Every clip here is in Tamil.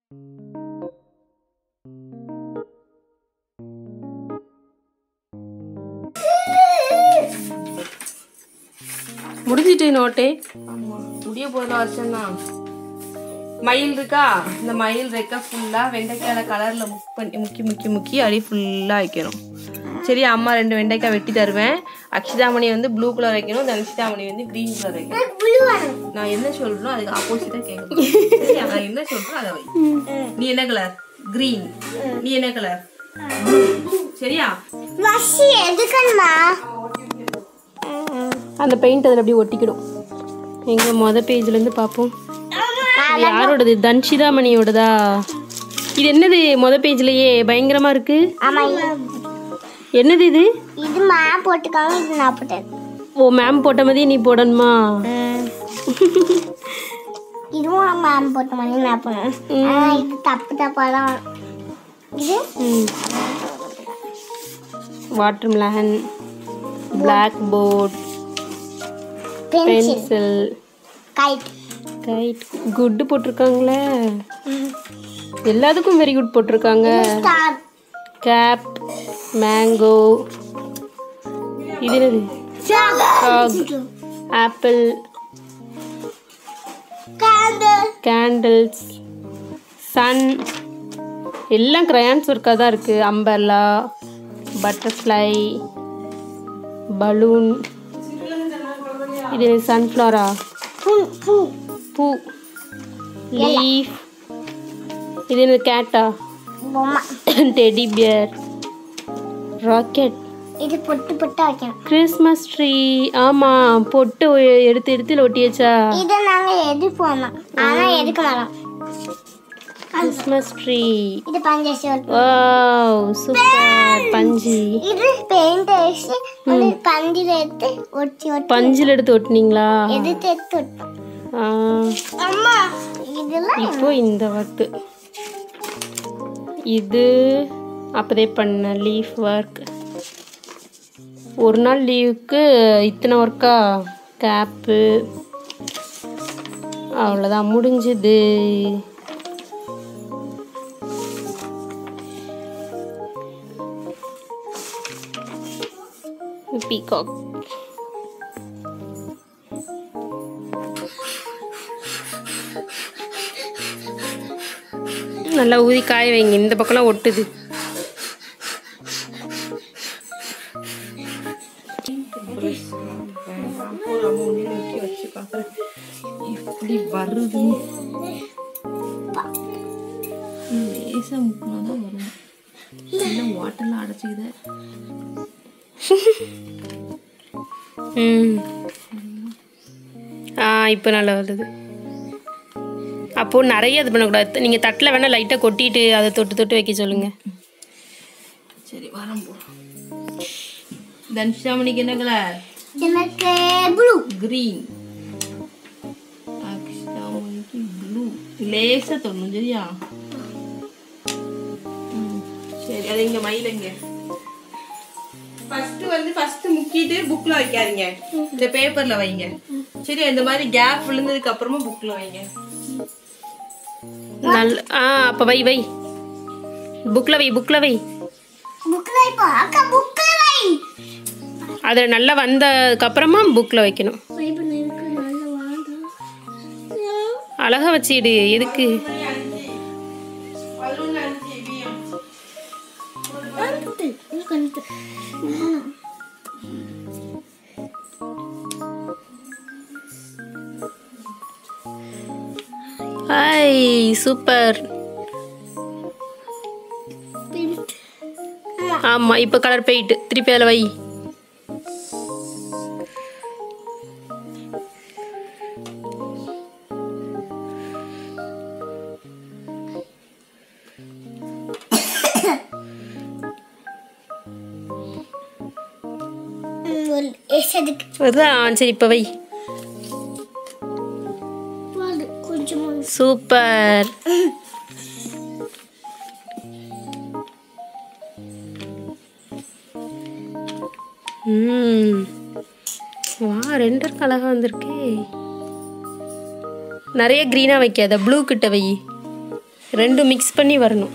முடிஞ்சிட்டு நோட்டே முடிய போதில் வருஷம்தான் மயில் இருக்கா இந்த மயில் ரெக்க ஃபுல்லாக வெண்டைக்காயில கலரில் முக் பண்ணி முக்கி முக்கி முக்கி அப்படியே ஃபுல்லாக வைக்கணும் சரி அம்மா ரெண்டு வெண்டைக்காய் வெட்டி தருவேன் அக்ஷிதாமணி வந்து ப்ளூ கலர் வைக்கணும் தனுஷிதாமணி வந்து க்ரீன் கலர் வைக்கணும் ப்ளூ வேணும் நான் என்ன சொல்றேனோ அதுக்கு ஆப்போசிட்டா கேட்கணும் சரியா? நான் என்ன சொல்றேன் அதை வை நீ என்ன கலர் கிரீன் நீ என்ன கலர் சரியா வசி எதுக்கணுமா அந்த பெயிண்ட் அதில் அப்படியே ஒட்டிக்கிடும் எங்க மொத பேஜ்ல இருந்து பார்ப்போம் இது யாரோடது தன்ஷிதாமணியோடதா இது என்னது மொத பேஜ்லயே பயங்கரமா இருக்கு ஆமா என்னது இது இது மா போட்டுக்காங்க இது நான் போட்டேன் ஓ மேம் போட்ட மாதிரி நீ போடணுமா இதுவும் மேம் போட்ட மாதிரி நான் போனேன் ஆனா இது தப்பு தப்பா தான் இது watermelon blackboard pencil pencil kite kite good போட்டிருக்காங்களே எல்லாத்துக்கும் வெரி குட் போட்டிருக்காங்க ஸ்டார் கேப் மேங்கோ இது என்னது ஆப்பிள் கேண்டில் கேண்டில்ஸ் சன் எல்லாம் கிரையான்ஸ் ஒர்க்காக தான் இருக்குது அம்பர்லா பட்டர்ஃப்ளை பலூன் இது சன்ஃப்ளவரா பூ பூ பூ லீஃப் இது என்ன கேட்டா பொம்மை டெடி பியர் ராக்கெட் இது பொட்டு பொட்டு வைக்கணும் கிறிஸ்மஸ் ட்ரீ ஆமாம் பொட்டு ஒ- எடுத்து எடுத்து ஒட்டியாச்சா இதை நாங்க எது போனோம் ஆனா எடுக்க மாட்டோம் கிறிஸ்மஸ் ட்ரீ இது பஞ்சேஸ்வர் வாவ் சூப்பர் பஞ்சு இது பெயிண்ட் அடிச்சு அது பந்தில எடுத்து ஒட்டி ஒட்டி பஞ்சில் எடுத்து ஒட்டினீங்களா எடுத்து எடுத்து ஒட்டணும் ஆ, அம்மா இதெல்லாம் இப்போ இந்த ஒர்க்கு இது அப்போதே பண்ண லீஃப் ஒர்க் ஒரு நாள் லீவுக்கு இத்தனை ஒர்க்கா கேப்பு அவ்வளோதான் முடிஞ்சுது பீகாக் நல்லா ஊதி காய வைங்க இந்த பக்கம்லாம் ஒட்டுது எப்படி வருது லேசாக முக்கினா தான் வரும் எல்லாம் வாட்டரில் அடைச்சிக்குது ம் ஆ இப்போ நல்லா வருது அப்போது நிறைய இது பண்ணக்கூடாது நீங்கள் தட்டில் வேணால் லைட்டாக கொட்டிட்டு அதை தொட்டு தொட்டு வைக்க சொல்லுங்கள் சரி வரம் போ தனுஷாமணிக்கு என்ன கலர் எனக்கு ப்ளூ கிரீன் அக்ஷாமணிக்கு ப்ளூ லேசாக தொடணும் சரியா ம், சரி அது இங்கே மயிலுங்க ஃபர்ஸ்ட் வந்து ஃபர்ஸ்ட் முக்கிட்டு புக்ல வைக்காதீங்க இந்த பேப்பர்ல வைங்க சரி இந்த மாதிரி கேப் விழுந்ததுக்கு அப்புறமா புக்ல வைங்க நல்ல ஆ அப்ப வை வை புக்ல வை புக்ல வை புக்ல இப்போ அக்கா புக்ல வை அதில் நல்லா வந்ததுக்கு அப்புறமா புக்ல வைக்கணும் வை பண்ண இருக்கு நல்ல வாடா அழகா வச்சிடு எதுக்கு அனுப்பு எனக்கு அனுப்பு ஹாய் சூப்பர் பிங்க் ஆமா இப்போ கலர் போயிட்டு திருப்பி அதில் வை ஒரு எசதுக்கு வருதா ஆ, சரி இப்போ வை போது கொஞ்சம் சூப்பர் ம் வா ரெண்டு இருக்கு அழகா வந்திருக்கே நிறைய க்ரீனாக வைக்காத ப்ளூ கிட்ட வை ரெண்டும் மிக்ஸ் பண்ணி வரணும்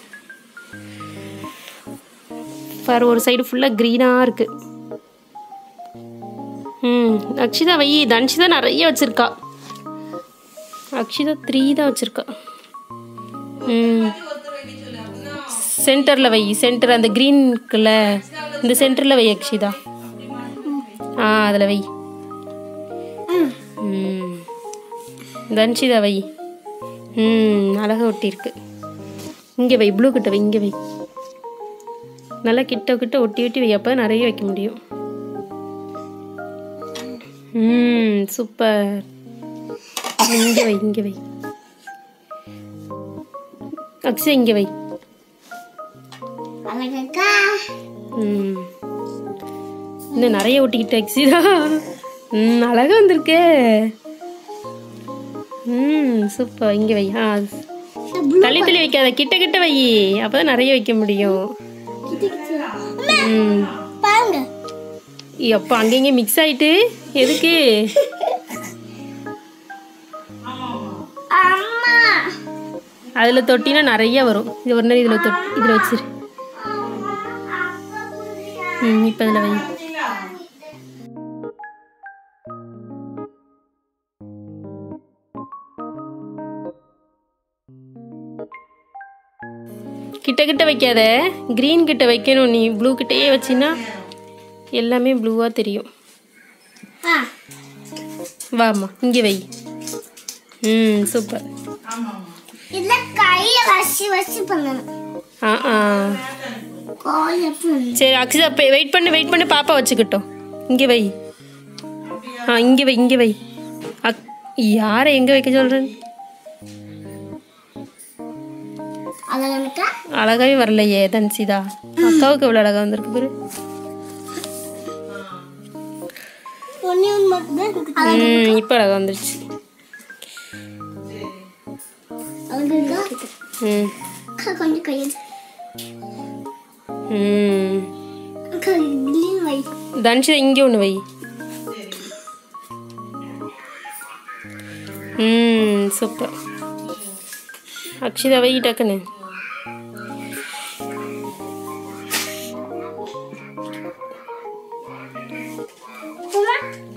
பாரு ஒரு சைடு ஃபுல்லாக க்ரீனாக இருக்கு ம் அக்ஷிதா வை தன்ஷிதா நிறைய வச்சிருக்கா அக்ஷிதா த்ரீ தான் வச்சிருக்கா ம் சென்டரில் வை சென்டர் அந்த க்ரீன் இருக்குல்ல இந்த சென்டரில் வை அக்ஷிதா ஆ அதில் வை ம் தன்ஷிதா வை ம் அழகா ஒட்டியிருக்கு இங்கே வை ப்ளூ கிட்ட வை இங்கே வை நல்லா கிட்ட கிட்ட ஒட்டி ஒட்டி வை அப்போ நிறைய வைக்க முடியும் ம் சூப்பர் இங்கே வை இங்கே வை அக்ஷய் இங்கே வை அழகக்கா ம் இன்னும் நிறைய ஒட்டிக்கிட்ட அக்ஷிதா ம் அழகா வந்திருக்கே ம் சூப்பர் இங்கே வை ஆ தள்ளி தள்ளி வைக்காத கிட்ட கிட்ட வை அப்பதான் நிறைய வைக்க முடியும் ம் பாருங்க அப்போ அங்கங்க மிக்ஸ் ஆயிட்டு எதுக்கு அம்மா அதில் தொட்டினா நிறைய வரும் இது ஒரு நேரம் இதில் தொட்டி இதில் வச்சிரு ம் இப்போ இதில் வை கிட்ட கிட்ட வைக்காத க்ரீன் கிட்ட வைக்கணும் நீ ப்ளூ கிட்டயே வச்சின்னா எல்லாமே ப்ளூவாக தெரியும் ஆ வாம்மா இங்கே வை ம் சூப்பர் இதுல கைய வச்சு வச்சு பண்ணணும் ஆ ஆ கோய பண்ணு சரி அக்ஷதா வெயிட் பண்ணு வெயிட் பண்ணு பாப்பா வச்சுக்கிட்டோம் இங்கே வை ஆ இங்கே வை இங்கே வை அக் யாரை எங்கே வைக்க சொல்கிறேன் அழகக்கா அழகாவே வரலையே தன்சிதா அக்காவுக்கு எவ்வளோ அழகா வந்திருக்கு பாரு ஒன்னே ஒன்று மட்டும் தான் இருக்கு ம் இப்போ அழகா வந்துருச்சு அழகக்கா ம் அக்கா கொஞ்சம் கையில் ம் அக்கா இதுலேயும் வை தன்ஷிதா இங்கே ஒன்று வை ம் சூப்பர் அக்ஷிதா வை டக்குன்னு சும்மா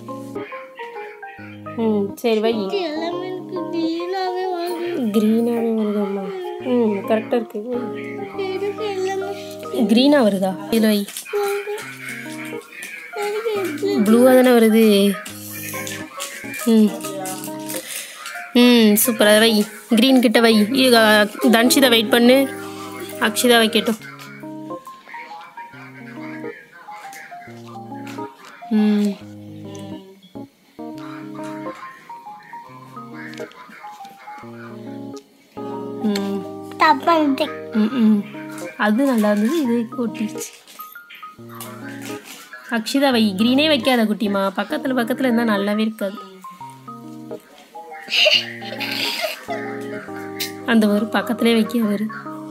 ம் சரி வை எல்லாமே எனக்கு டீலாகவே வருது க்ரீனாகவே வருதாம்மா ம் கரெக்டாக இருக்கு எனக்கு எல்லாமே க்ரீனாக வருதா இதில் வை எனக்கு எப்படி ப்ளூவாக தானே வருது ம் ம் சூப்பர் அதை வை க்ரீன் கிட்ட வை இது, அ, தன்ஷிதா வெயிட் பண்ணு அக்ஷிதா வைக்கட்டும் ம் ம் தப்பான்ட்டு ம் ம் அது நல்லா இருந்தது இது ஒட்டிடுச்சு அக்ஷிதா வை க்ரீனே வைக்காத குட்டிமா பக்கத்தில் பக்கத்தில் இருந்தால் நல்லாவே இருக்காது அந்த ஒரு பக்கத்துலேயே வைக்க வரு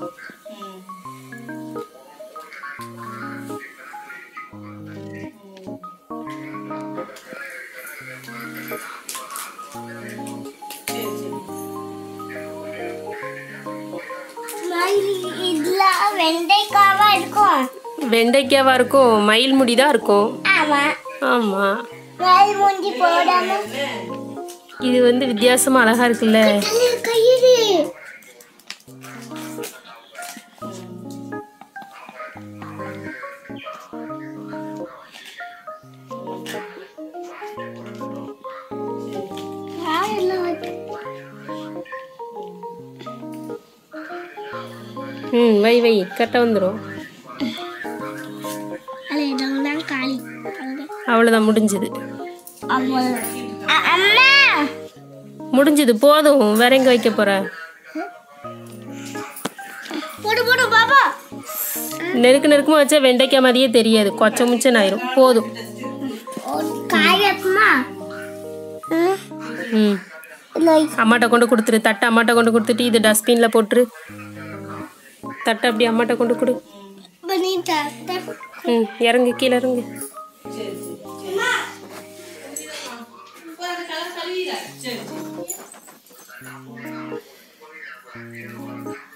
இதுல வெண்டைக்காவா இருக்கும் வெண்டைக்காவா இருக்கும் மயில் முடி தான் இருக்கும் ஆமா ஆமாம் மேல் மூஞ்சி போடாம இது வந்து வித்தியாசமாக அழகா இருக்குல்ல தலை கயிறு யாரெல்லாம் வச்சு ம் வை வை கரெக்டாக வந்துடும் அது இதெல்லாம் காளி அவ்வளோதான் முடிஞ்சது அம்மா அம்மா முடிஞ்சது போதும் வேற எங்கே வைக்க போகிற போடு போடு பாப்பா நெருக்கு நெருக்கமாக வச்சா வெண்டைக்காய் மாதிரியே தெரியாது கொச்ச முச்சன் ஆயிரும் போதும் காய் எப்பமா ம் இல்லை அம்மாட்ட கொண்டு கொடுத்துரு தட்டை அம்மாட்ட கொண்டு கொடுத்துட்டு இது டஸ்ட்பினில் போட்டுரு தட்டை அப்படி அம்மாட்ட கொண்டு கொடு பண்ணி ம் இறங்கு கீழே இறங்கு ம்